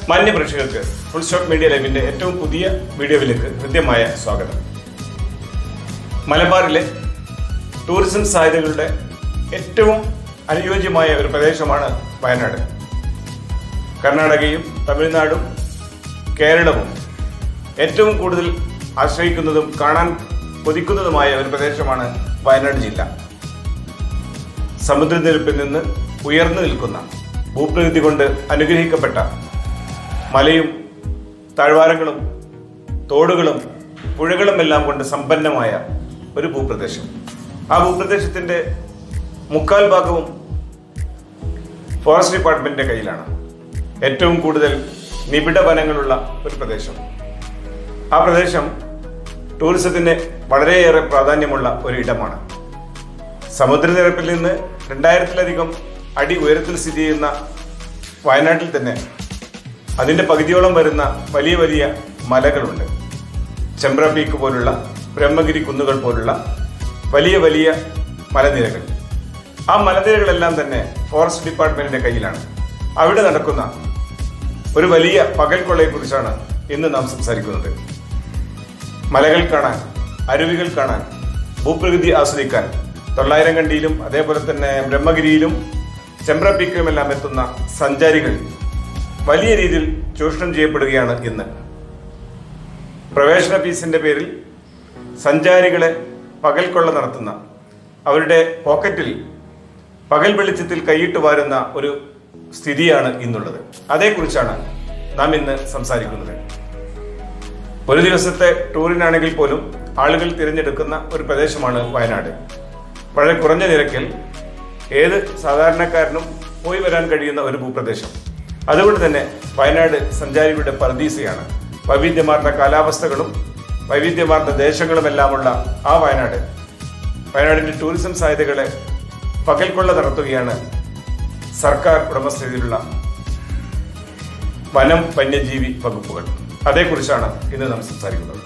മാന്യ പ്രേക്ഷകർക്ക് full stop media ലൈവിന്റെ ഏറ്റവും പുതിയ വീഡിയോയിലേക്ക് ഹൃദ്യമായ സ്വാഗതം മലബാറിലെ ടൂറിസം സാധ്യതകളുടെ ഏറ്റവും അനുയോജ്യമായ ഒരു പ്രദേശമാണ് വയനാട് കർണാടകയും തമിഴ്നാടും കേരളവും ഏറ്റവും കൂടുതൽ ആശ്രയിക്കുന്നതും കാണാൻ കൊതിക്കുന്നതുമായ ഒരു പ്രദേശമാണ് വയനാട് ജില്ല സമുദ്രനിരപ്പിൽ നിന്ന് ഉയർന്നു നിൽക്കുന്ന ഭൂപ്രകൃതി കൊണ്ട് അനുഗ്രഹിക്കപ്പെട്ട മലയും താഴ്വാരങ്ങളും തോടുകളും പുഴകളും എല്ലാം കൊണ്ട് സമ്പന്നമായ ഒരു ഭൂപ്രദേശം ആ ഭൂപ്രദേശത്തിന്റെ മുക്കാൽ ഭാഗവും ഫോറസ്റ്റ് ഡിപ്പാർട്ട്മെന്റിന്റെ കയ്യിലാണ് ഏറ്റവും കൂടുതൽ നിബിഡ വനങ്ങളുള്ള ഒരു പ്രദേശം ആ പ്രദേശം ടൂറിസത്തിന് വളരെയേറെ പ്രാധാന്യമുള്ള ഒരു ഇടമാണ് സമുദ്രനിരപ്പിൽ നിന്ന് രണ്ടായിരത്തിലധികം അടി ഉയരത്തിൽ സ്ഥിതി ചെയ്യുന്ന വയനാട്ടിൽ തന്നെ അതിന്റെ പകുതിയോളം വരുന്ന വലിയ വലിയ മലകളുണ്ട് ചെമ്പ്ര പീക്ക് പോലുള്ള ബ്രഹ്മഗിരി കുന്നുകൾ പോലുള്ള വലിയ വലിയ മലനിരകൾ ആ മലനിരകളെല്ലാം തന്നെ ഫോറസ്റ്റ് ഡിപ്പാർട്ട്മെന്റിന്റെ കയ്യിലാണ് അവിടെ നടക്കുന്ന ഒരു വലിയ പകൽക്കൊള്ളയെ കുറിച്ചാണ് ഇന്ന് നാം സംസാരിക്കുന്നത് മലകൾ കാണാൻ അരുവികൾ കാണാൻ ഭൂപ്രകൃതി ആസ്വദിക്കാൻ തൊള്ളായിരം കണ്ടിയിലും അതേപോലെ തന്നെ ബ്രഹ്മഗിരിയിലും ചെമ്പ്രപ്പീക്കിലുമെല്ലാം എത്തുന്ന സഞ്ചാരികൾ വലിയ രീതിയിൽ ചൂഷണം ചെയ്യപ്പെടുകയാണ് ഇന്ന് പ്രവേശന ഫീസിന്റെ പേരിൽ സഞ്ചാരികളെ പകൽക്കൊള്ള നടത്തുന്ന അവരുടെ പോക്കറ്റിൽ പകൽ വെളിച്ചത്തിൽ കൈയിട്ട് വാരുന്ന ഒരു സ്ഥിതിയാണ് ഇന്നുള്ളത് അതേക്കുറിച്ചാണ് നാം ഇന്ന് സംസാരിക്കുന്നത് ഒരു ദിവസത്തെ ടൂറിനാണെങ്കിൽ പോലും ആളുകൾ തിരഞ്ഞെടുക്കുന്ന ഒരു പ്രദേശമാണ് വയനാട് വളരെ കുറഞ്ഞ നിരക്കിൽ ഏത് സാധാരണക്കാരനും പോയി വരാൻ കഴിയുന്ന ഒരു ഭൂപ്രദേശം അതുകൊണ്ട് തന്നെ വയനാട് സഞ്ചാരികളുടെ പർദീസയാണ് വൈവിധ്യമാർന്ന കാലാവസ്ഥകളും വൈവിധ്യമാർന്ന ദേശങ്ങളുമെല്ലാമുള്ള ആ വയനാട് വയനാടിന്റെ ടൂറിസം സാധ്യതകളെ പകൽക്കൊള്ള നടത്തുകയാണ് സർക്കാർ ഉടമസ്ഥതയിലുള്ള വനം വന്യജീവി വകുപ്പുകൾ അതേക്കുറിച്ചാണ് ഇന്ന് നാം സംസാരിക്കുന്നത്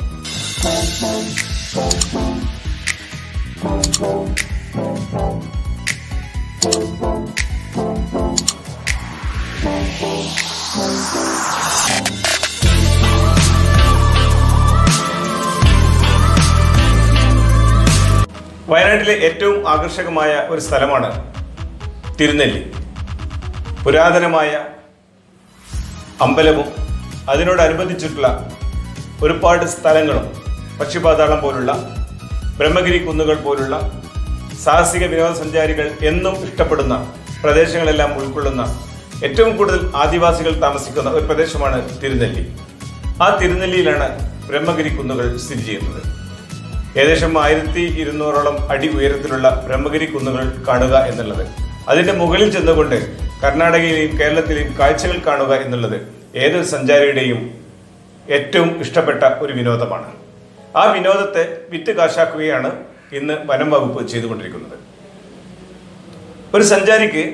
വയനാട്ടിലെ ഏറ്റവും ആകർഷകമായ ഒരു സ്ഥലമാണ് തിരുനെല്ലി പുരാതനമായ അമ്പലവും അതിനോടനുബന്ധിച്ചിട്ടുള്ള ഒരുപാട് സ്ഥലങ്ങളും പക്ഷിപാതാളം പോലുള്ള ബ്രഹ്മഗിരി കുന്നുകൾ പോലുള്ള സാഹസിക വിനോദസഞ്ചാരികൾ എന്നും ഇഷ്ടപ്പെടുന്ന പ്രദേശങ്ങളെല്ലാം ഉൾക്കൊള്ളുന്ന ഏറ്റവും കൂടുതൽ ആദിവാസികൾ താമസിക്കുന്ന ഒരു പ്രദേശമാണ് തിരുനെല്ലി ആ തിരുനെല്ലിയിലാണ് ബ്രഹ്മഗിരി കുന്നുകൾ സ്ഥിതി ചെയ്യുന്നത് ഏകദേശം ആയിരത്തി ഇരുന്നൂറോളം അടി ഉയരത്തിലുള്ള ബ്രഹ്മഗിരി കുന്നുകൾ കാണുക എന്നുള്ളത് അതിന്റെ മുകളിൽ ചെന്നുകൊണ്ട് കർണാടകയിലെയും കേരളത്തിലെയും കാഴ്ചകൾ കാണുക എന്നുള്ളത് ഏതൊരു സഞ്ചാരിയുടെയും ഏറ്റവും ഇഷ്ടപ്പെട്ട ഒരു വിനോദമാണ് ആ വിനോദത്തെ വിറ്റ് കാശാക്കുകയാണ് ഇന്ന് വനം വകുപ്പ് ചെയ്തുകൊണ്ടിരിക്കുന്നത് ഒരു സഞ്ചാരിക്ക്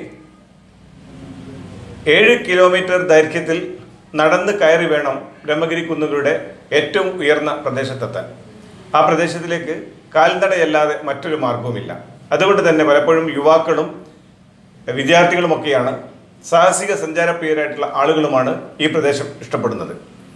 ഏഴ് കിലോമീറ്റർ ദൈർഘ്യത്തിൽ നടന്ന് കയറി വേണം ബ്രഹ്മഗിരി കുന്നുകളുടെ ഏറ്റവും ഉയർന്ന പ്രദേശത്തെത്താൻ ആ പ്രദേശത്തിലേക്ക് കാൽനടയല്ലാതെ മറ്റൊരു മാർഗവുമില്ല അതുകൊണ്ട് തന്നെ പലപ്പോഴും യുവാക്കളും വിദ്യാർത്ഥികളുമൊക്കെയാണ് സാഹസിക സഞ്ചാരപ്രിയരായിട്ടുള്ള ആളുകളുമാണ് ഈ പ്രദേശം ഇഷ്ടപ്പെടുന്നത്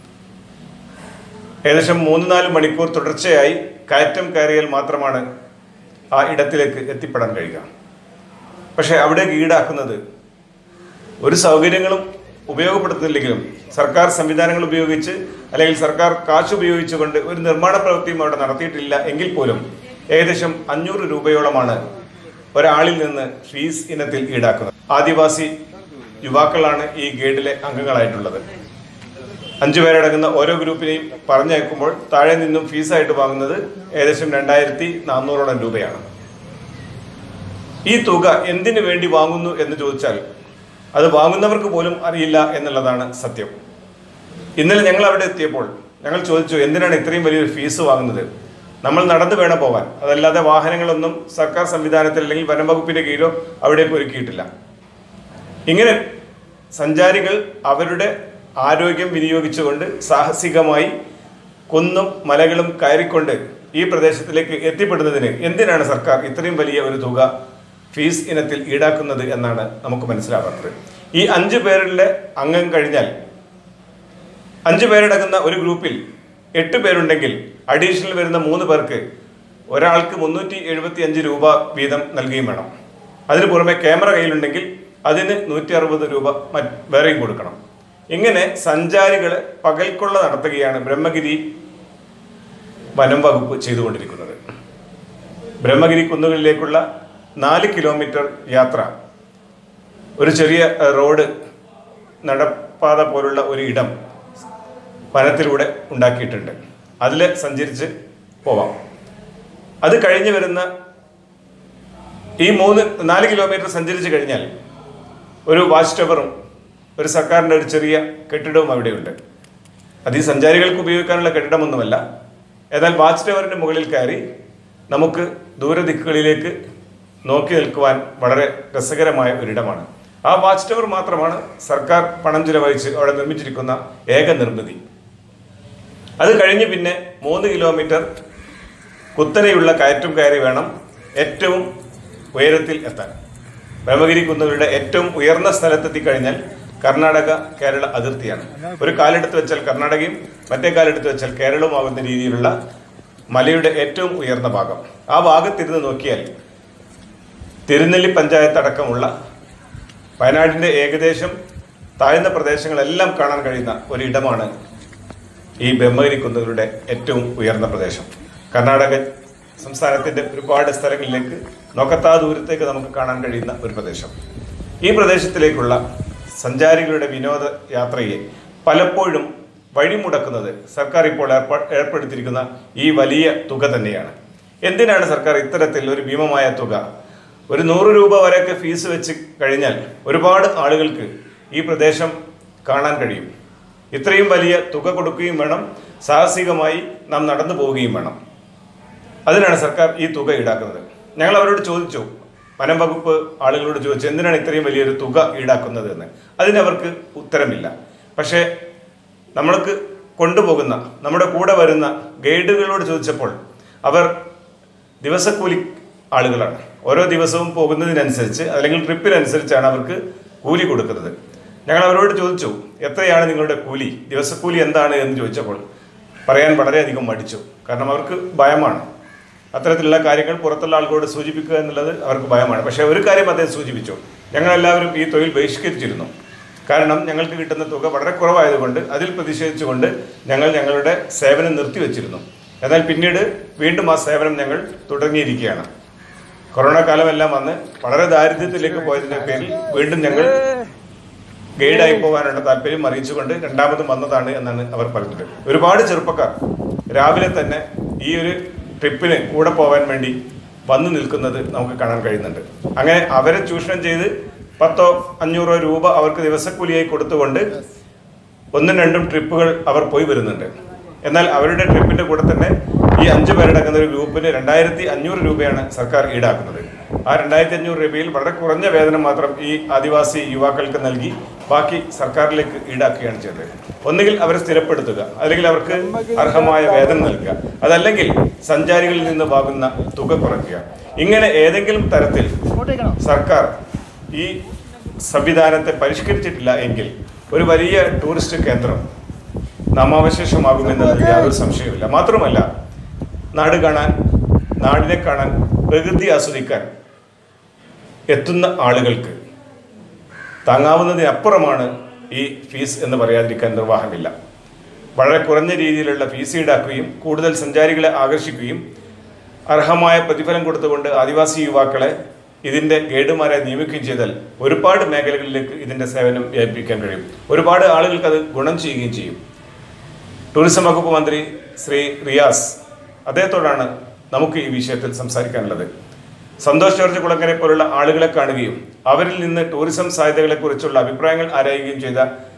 ഏകദേശം മൂന്ന് നാല് മണിക്കൂർ തുടർച്ചയായി കയറ്റം കയറിയാൽ മാത്രമാണ് ആ ഇടത്തിലേക്ക് എത്തിപ്പെടാൻ കഴിയുക പക്ഷേ അവിടേക്ക് ഈടാക്കുന്നത് ഒരു സൗകര്യങ്ങളും ഉപയോഗപ്പെടുത്തുന്നില്ലെങ്കിലും സർക്കാർ സംവിധാനങ്ങൾ ഉപയോഗിച്ച് അല്ലെങ്കിൽ സർക്കാർ കാശ് ഉപയോഗിച്ചുകൊണ്ട് ഒരു നിർമ്മാണ പ്രവൃത്തിയും അവിടെ നടത്തിയിട്ടില്ല എങ്കിൽ പോലും ഏകദേശം അഞ്ഞൂറ് രൂപയോളമാണ് ഒരാളിൽ നിന്ന് ഫീസ് ഇനത്തിൽ ഈടാക്കുന്നത് ആദിവാസി യുവാക്കളാണ് ഈ ഗൈഡിലെ അംഗങ്ങളായിട്ടുള്ളത് അഞ്ചു പേരടങ്ങുന്ന ഓരോ ഗ്രൂപ്പിനെയും പറഞ്ഞയക്കുമ്പോൾ താഴെ നിന്നും ഫീസായിട്ട് വാങ്ങുന്നത് ഏകദേശം രണ്ടായിരത്തി നാനൂറോളം രൂപയാണ് ഈ തുക എന്തിനു വേണ്ടി വാങ്ങുന്നു എന്ന് ചോദിച്ചാൽ അത് വാങ്ങുന്നവർക്ക് പോലും അറിയില്ല എന്നുള്ളതാണ് സത്യം ഇന്നലെ ഞങ്ങൾ അവിടെ എത്തിയപ്പോൾ ഞങ്ങൾ ചോദിച്ചു എന്തിനാണ് ഇത്രയും വലിയൊരു ഫീസ് വാങ്ങുന്നത് നമ്മൾ നടന്നു വേണം പോകാൻ അതല്ലാതെ വാഹനങ്ങളൊന്നും സർക്കാർ സംവിധാനത്തിൽ അല്ലെങ്കിൽ വനം വകുപ്പിന്റെ കീഴിലോ അവിടേക്ക് ഒരുക്കിയിട്ടില്ല ഇങ്ങനെ സഞ്ചാരികൾ അവരുടെ ആരോഗ്യം വിനിയോഗിച്ചുകൊണ്ട് സാഹസികമായി കുന്നും മലകളും കയറിക്കൊണ്ട് ഈ പ്രദേശത്തിലേക്ക് എത്തിപ്പെടുന്നതിന് എന്തിനാണ് സർക്കാർ ഇത്രയും വലിയ ഒരു തുക ഫീസ് ഇനത്തിൽ ഈടാക്കുന്നത് എന്നാണ് നമുക്ക് മനസ്സിലാകാത്തത് ഈ അഞ്ചു പേരുടെ അംഗം കഴിഞ്ഞാൽ അഞ്ച് പേരടങ്ങുന്ന ഒരു ഗ്രൂപ്പിൽ എട്ട് പേരുണ്ടെങ്കിൽ അഡീഷണൽ വരുന്ന മൂന്ന് പേർക്ക് ഒരാൾക്ക് മുന്നൂറ്റി എഴുപത്തി അഞ്ച് രൂപ വീതം നൽകുകയും വേണം അതിന് പുറമെ ക്യാമറ കയ്യിലുണ്ടെങ്കിൽ അതിന് നൂറ്റി അറുപത് രൂപ മറ്റ് വേറെയും കൊടുക്കണം ഇങ്ങനെ സഞ്ചാരികളെ പകൽക്കൊള്ള നടത്തുകയാണ് ബ്രഹ്മഗിരി വനം വകുപ്പ് ചെയ്തുകൊണ്ടിരിക്കുന്നത് ബ്രഹ്മഗിരി കുന്നുകളിലേക്കുള്ള നാല് കിലോമീറ്റർ യാത്ര ഒരു ചെറിയ ഏഹ്, റോഡ് നടപ്പാത പോലുള്ള ഒരു ഇടം വനത്തിലൂടെ ഉണ്ടാക്കിയിട്ടുണ്ട് അതിൽ സഞ്ചരിച്ച് പോവാം അത് കഴിഞ്ഞ് വരുന്ന ഈ മൂന്ന് നാല് കിലോമീറ്റർ സഞ്ചരിച്ച് കഴിഞ്ഞാൽ ഒരു വാച്ച് ടവറും ഒരു സർക്കാരിൻ്റെ ഒരു ചെറിയ കെട്ടിടവും അവിടെയുണ്ട് അത് ഈ സഞ്ചാരികൾക്ക് ഉപയോഗിക്കാനുള്ള കെട്ടിടമൊന്നുമല്ല എന്നാൽ വാച്ച് ടവറിൻ്റെ മുകളിൽ കയറി നമുക്ക് ദൂരദിക്കുകളിലേക്ക് നോക്കി നിൽക്കുവാൻ വളരെ രസകരമായ ഒരിടമാണ് ആ വാച്ച് ടവർ മാത്രമാണ് സർക്കാർ പണം ചിലവഴിച്ച് അവിടെ നിർമ്മിച്ചിരിക്കുന്ന ഏക നിർമ്മിതി അത് കഴിഞ്ഞ് പിന്നെ മൂന്ന് കിലോമീറ്റർ കുത്തനെയുള്ള കയറ്റും കയറി വേണം ഏറ്റവും ഉയരത്തിൽ എത്താൻ ബ്രഹ്മഗിരി കുന്നുകളുടെ ഏറ്റവും ഉയർന്ന സ്ഥലത്തെത്തി കഴിഞ്ഞാൽ കർണാടക കേരള അതിർത്തിയാണ് ഒരു കാലെടുത്ത് വെച്ചാൽ കർണാടകയും മറ്റേ കാലെടുത്ത് വെച്ചാൽ കേരളവുമാകുന്ന രീതിയിലുള്ള മലയുടെ ഏറ്റവും ഉയർന്ന ഭാഗം ആ ഭാഗത്തിരുന്ന് നോക്കിയാൽ തിരുനെല്ലി പഞ്ചായത്ത് അടക്കമുള്ള വയനാടിന്റെ ഏകദേശം താഴ്ന്ന പ്രദേശങ്ങളെല്ലാം കാണാൻ കഴിയുന്ന ഒരു ഇടമാണ് ഈ ബ്രഹ്മഗിരി കുന്നുകളുടെ ഏറ്റവും ഉയർന്ന പ്രദേശം കർണാടക സംസ്ഥാനത്തിന്റെ ഒരുപാട് സ്ഥലങ്ങളിലേക്ക് നോക്കത്താ ദൂരത്തേക്ക് നമുക്ക് കാണാൻ കഴിയുന്ന ഒരു പ്രദേശം ഈ പ്രദേശത്തിലേക്കുള്ള സഞ്ചാരികളുടെ വിനോദ യാത്രയെ പലപ്പോഴും വഴിമുടക്കുന്നത് സർക്കാർ ഇപ്പോൾ ഏർപ്പ- ഏർപ്പെടുത്തിയിരിക്കുന്ന ഈ വലിയ തുക തന്നെയാണ് എന്തിനാണ് സർക്കാർ ഇത്തരത്തിൽ ഒരു ഭീമമായ തുക ഒരു നൂറ് രൂപ വരെയൊക്കെ ഫീസ് വെച്ച് കഴിഞ്ഞാൽ ഒരുപാട് ആളുകൾക്ക് ഈ പ്രദേശം കാണാൻ കഴിയും ഇത്രയും വലിയ തുക കൊടുക്കുകയും വേണം സാഹസികമായി നാം നടന്നു പോവുകയും വേണം അതിനാണ് സർക്കാർ ഈ തുക ഈടാക്കുന്നത് ഞങ്ങൾ അവരോട് ചോദിച്ചു വനം വകുപ്പ് ആളുകളോട് ചോദിച്ചു എന്തിനാണ് ഇത്രയും വലിയൊരു തുക ഈടാക്കുന്നത് എന്ന് അതിന് അവർക്ക് ഉത്തരമില്ല പക്ഷേ നമ്മൾക്ക് കൊണ്ടുപോകുന്ന നമ്മുടെ കൂടെ വരുന്ന ഗൈഡുകളോട് ചോദിച്ചപ്പോൾ അവർ ദിവസക്കൂലി ആളുകളാണ് ഓരോ ദിവസവും പോകുന്നതിനനുസരിച്ച് അല്ലെങ്കിൽ ട്രിപ്പിനനുസരിച്ചാണ് അവർക്ക് കൂലി കൊടുക്കുന്നത് ഞങ്ങൾ അവരോട് ചോദിച്ചു എത്രയാണ് നിങ്ങളുടെ കൂലി ദിവസക്കൂലി എന്താണ് എന്ന് ചോദിച്ചപ്പോൾ പറയാൻ വളരെയധികം മടിച്ചു കാരണം അവർക്ക് ഭയമാണ് അത്തരത്തിലുള്ള കാര്യങ്ങൾ പുറത്തുള്ള ആളുകളോട് സൂചിപ്പിക്കുക എന്നുള്ളത് അവർക്ക് ഭയമാണ് പക്ഷേ ഒരു കാര്യം അദ്ദേഹം സൂചിപ്പിച്ചു ഞങ്ങളെല്ലാവരും ഈ തൊഴിൽ ബഹിഷ്കരിച്ചിരുന്നു കാരണം ഞങ്ങൾക്ക് കിട്ടുന്ന തുക വളരെ കുറവായതുകൊണ്ട് അതിൽ പ്രതിഷേധിച്ചുകൊണ്ട് ഞങ്ങൾ ഞങ്ങളുടെ സേവനം നിർത്തിവെച്ചിരുന്നു എന്നാൽ പിന്നീട് വീണ്ടും ആ സേവനം ഞങ്ങൾ തുടങ്ങിയിരിക്കുകയാണ് കൊറോണ കാലമെല്ലാം വന്ന് വളരെ ദാരിദ്ര്യത്തിലേക്ക് പോയതിന്റെ പേരിൽ വീണ്ടും ഞങ്ങൾ ഗൈഡായി പോകാനുള്ള താല്പര്യം അറിയിച്ചുകൊണ്ട് രണ്ടാമതും വന്നതാണ് എന്നാണ് അവർ പറഞ്ഞത് ഒരുപാട് ചെറുപ്പക്കാർ രാവിലെ തന്നെ ഈ ഒരു ട്രിപ്പിന് കൂടെ പോകാൻ വേണ്ടി വന്നു നിൽക്കുന്നത് നമുക്ക് കാണാൻ കഴിയുന്നുണ്ട് അങ്ങനെ അവരെ ചൂഷണം ചെയ്ത് പത്തോ അഞ്ഞൂറോ രൂപ അവർക്ക് ദിവസക്കൂലിയായി കൊടുത്തുകൊണ്ട് ഒന്നും രണ്ടും ട്രിപ്പുകൾ അവർ പോയി വരുന്നുണ്ട് എന്നാൽ അവരുടെ ട്രിപ്പിന്റെ കൂടെ തന്നെ ഈ അഞ്ചു പേരടങ്ങുന്ന ഒരു ഗ്രൂപ്പിന് രണ്ടായിരത്തി അഞ്ഞൂറ് രൂപയാണ് സർക്കാർ ഈടാക്കുന്നത് ആ രണ്ടായിരത്തി അഞ്ഞൂറ് രൂപയിൽ വളരെ കുറഞ്ഞ വേതനം മാത്രം ഈ ആദിവാസി യുവാക്കൾക്ക് നൽകി ബാക്കി സർക്കാരിലേക്ക് ഈടാക്കുകയാണ് ചെയ്തത് ഒന്നുകിൽ അവരെ സ്ഥിരപ്പെടുത്തുക അല്ലെങ്കിൽ അവർക്ക് അർഹമായ വേതനം നൽകുക അതല്ലെങ്കിൽ സഞ്ചാരികളിൽ നിന്ന് വാങ്ങുന്ന തുക കുറയ്ക്കുക ഇങ്ങനെ ഏതെങ്കിലും തരത്തിൽ സർക്കാർ ഈ സംവിധാനത്തെ പരിഷ്കരിച്ചിട്ടില്ല എങ്കിൽ ഒരു വലിയ ടൂറിസ്റ്റ് കേന്ദ്രം നാമാവശേഷമാകുമെന്നതിൽ യാതൊരു സംശയവുമില്ല മാത്രമല്ല നാട് കാണാൻ നാടിനെ കാണാൻ പ്രകൃതി ആസ്വദിക്കാൻ എത്തുന്ന ആളുകൾക്ക് താങ്ങാവുന്നതിനപ്പുറമാണ് ഈ ഫീസ് എന്ന് പറയാതിരിക്കാൻ നിർവാഹമില്ല വളരെ കുറഞ്ഞ രീതിയിലുള്ള ഫീസ് ഈടാക്കുകയും കൂടുതൽ സഞ്ചാരികളെ ആകർഷിക്കുകയും അർഹമായ പ്രതിഫലം കൊടുത്തുകൊണ്ട് ആദിവാസി യുവാക്കളെ ഇതിൻ്റെ ഗൈഡുമാരെ നിയമിക്കുകയും ചെയ്താൽ ഒരുപാട് മേഖലകളിലേക്ക് ഇതിൻ്റെ സേവനം വ്യാപിപ്പിക്കാൻ കഴിയും ഒരുപാട് ആളുകൾക്ക് അത് ഗുണം ചെയ്യുകയും ചെയ്യും ടൂറിസം വകുപ്പ് മന്ത്രി ശ്രീ റിയാസ് അദ്ദേഹത്തോടാണ് നമുക്ക് ഈ വിഷയത്തിൽ സംസാരിക്കാനുള്ളത് സന്തോഷ് ജോർജ് കുളങ്ങരെ പോലുള്ള ആളുകളെ കാണുകയും അവരിൽ നിന്ന് ടൂറിസം സാധ്യതകളെക്കുറിച്ചുള്ള അഭിപ്രായങ്ങൾ ആരായുകയും ചെയ്ത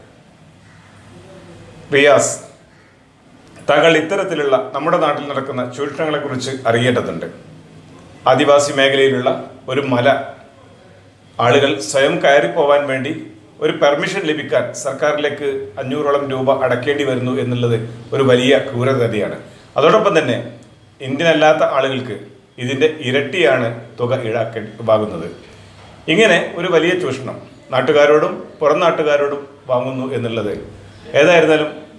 റിയാസ് താങ്കൾ ഇത്തരത്തിലുള്ള നമ്മുടെ നാട്ടിൽ നടക്കുന്ന ചൂഷണങ്ങളെക്കുറിച്ച് അറിയേണ്ടതുണ്ട് ആദിവാസി മേഖലയിലുള്ള ഒരു മല ആളുകൾ സ്വയം കയറിപ്പോവാൻ വേണ്ടി ഒരു പെർമിഷൻ ലഭിക്കാൻ സർക്കാരിലേക്ക് അഞ്ഞൂറോളം രൂപ അടക്കേണ്ടി വരുന്നു എന്നുള്ളത് ഒരു വലിയ ക്രൂരത തന്നെയാണ് അതോടൊപ്പം തന്നെ ഇന്ത്യൻ അല്ലാത്ത ആളുകൾക്ക് ഇതിൻ്റെ ഇരട്ടിയാണ് തുക ഈടാക്കേണ്ടി വാങ്ങുന്നത് ഇങ്ങനെ ഒരു വലിയ ചൂഷണം നാട്ടുകാരോടും പുറം നാട്ടുകാരോടും വാങ്ങുന്നു എന്നുള്ളത് ഏതായിരുന്നാലും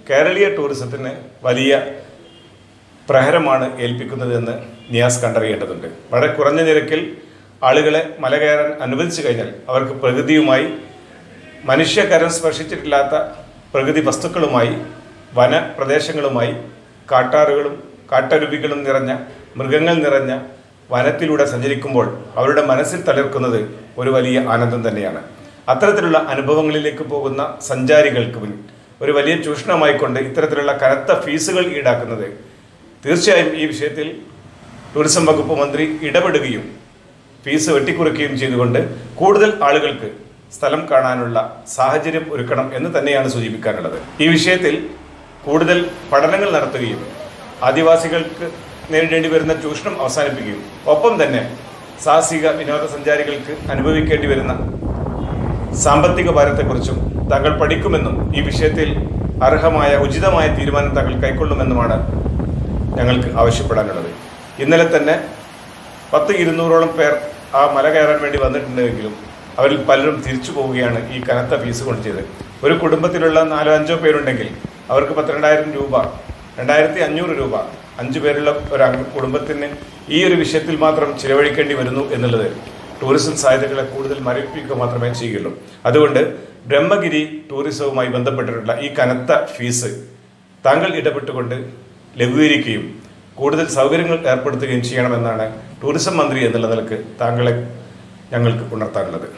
കേരളീയ ടൂറിസത്തിന് വലിയ പ്രഹരമാണ് ഏൽപ്പിക്കുന്നതെന്ന് നിയാസ് കണ്ടറിയേണ്ടതുണ്ട് വളരെ കുറഞ്ഞ നിരക്കിൽ ആളുകളെ മല കയറാൻ അനുവദിച്ചു കഴിഞ്ഞാൽ അവർക്ക് പ്രകൃതിയുമായി മനുഷ്യകരം സ്പർശിച്ചിട്ടില്ലാത്ത പ്രകൃതി വസ്തുക്കളുമായി വനപ്രദേശങ്ങളുമായി കാട്ടാറുകളും കാട്ടരുവികളും നിറഞ്ഞ മൃഗങ്ങൾ നിറഞ്ഞ വനത്തിലൂടെ സഞ്ചരിക്കുമ്പോൾ അവരുടെ മനസ്സിൽ തളിർക്കുന്നത് ഒരു വലിയ ആനന്ദം തന്നെയാണ് അത്തരത്തിലുള്ള അനുഭവങ്ങളിലേക്ക് പോകുന്ന സഞ്ചാരികൾക്ക് മുന്നിൽ ഒരു വലിയ ചൂഷണമായിക്കൊണ്ട് ഇത്തരത്തിലുള്ള കനത്ത ഫീസുകൾ ഈടാക്കുന്നത് തീർച്ചയായും ഈ വിഷയത്തിൽ ടൂറിസം വകുപ്പ് മന്ത്രി ഇടപെടുകയും ഫീസ് വെട്ടിക്കുറയ്ക്കുകയും ചെയ്തുകൊണ്ട് കൂടുതൽ ആളുകൾക്ക് സ്ഥലം കാണാനുള്ള സാഹചര്യം ഒരുക്കണം എന്ന് തന്നെയാണ് സൂചിപ്പിക്കാനുള്ളത് ഈ വിഷയത്തിൽ കൂടുതൽ പഠനങ്ങൾ നടത്തുകയും ആദിവാസികൾക്ക് നേരിടേണ്ടി വരുന്ന ചൂഷണം അവസാനിപ്പിക്കുകയും ഒപ്പം തന്നെ സാഹസിക വിനോദസഞ്ചാരികൾക്ക് അനുഭവിക്കേണ്ടി വരുന്ന സാമ്പത്തിക ഭാരത്തെക്കുറിച്ചും താങ്കൾ പഠിക്കുമെന്നും ഈ വിഷയത്തിൽ അർഹമായ ഉചിതമായ തീരുമാനം താങ്കൾ കൈക്കൊള്ളുമെന്നുമാണ് ഞങ്ങൾക്ക് ആവശ്യപ്പെടാനുള്ളത് ഇന്നലെ തന്നെ പത്ത് ഇരുന്നൂറോളം പേർ ആ മല കയറാൻ വേണ്ടി വന്നിട്ടുണ്ടെങ്കിലും അവരിൽ പലരും തിരിച്ചു പോവുകയാണ് ഈ കനത്ത ഫീസ് കൊണ്ട് ചെയ്ത് ഒരു കുടുംബത്തിലുള്ള നാലോ അഞ്ചോ പേരുണ്ടെങ്കിൽ അവർക്ക് പന്ത്രണ്ടായിരം രൂപ രണ്ടായിരത്തി അഞ്ഞൂറ് രൂപ അഞ്ചു പേരുള്ള ഒരു അംഗ കുടുംബത്തിന് ഈ ഒരു വിഷയത്തിൽ മാത്രം ചിലവഴിക്കേണ്ടി വരുന്നു എന്നുള്ളത് ടൂറിസം സാധ്യതകളെ കൂടുതൽ മരവിപ്പിക്കുക മാത്രമേ ചെയ്യുള്ളൂ അതുകൊണ്ട് ബ്രഹ്മഗിരി ടൂറിസവുമായി ബന്ധപ്പെട്ടിട്ടുള്ള ഈ കനത്ത ഫീസ് താങ്കൾ ഇടപെട്ടുകൊണ്ട് ലഘൂകരിക്കുകയും കൂടുതൽ സൗകര്യങ്ങൾ ഏർപ്പെടുത്തുകയും ചെയ്യണമെന്നാണ് ടൂറിസം മന്ത്രി എന്നുള്ള നിലക്ക് താങ്കളെ ഞങ്ങൾക്ക് ഉണർത്താനുള്ളത്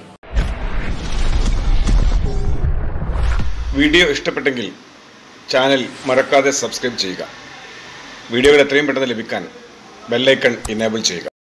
വീഡിയോ ഇഷ്ടപ്പെട്ടെങ്കിൽ ചാനൽ മറക്കാതെ സബ്സ്ക്രൈബ് ചെയ്യുക വീഡിയോകൾ എത്രയും പെട്ടെന്ന് ലഭിക്കാൻ ബെല്ലൈക്കൺ ഇനേബിൾ ചെയ്യുക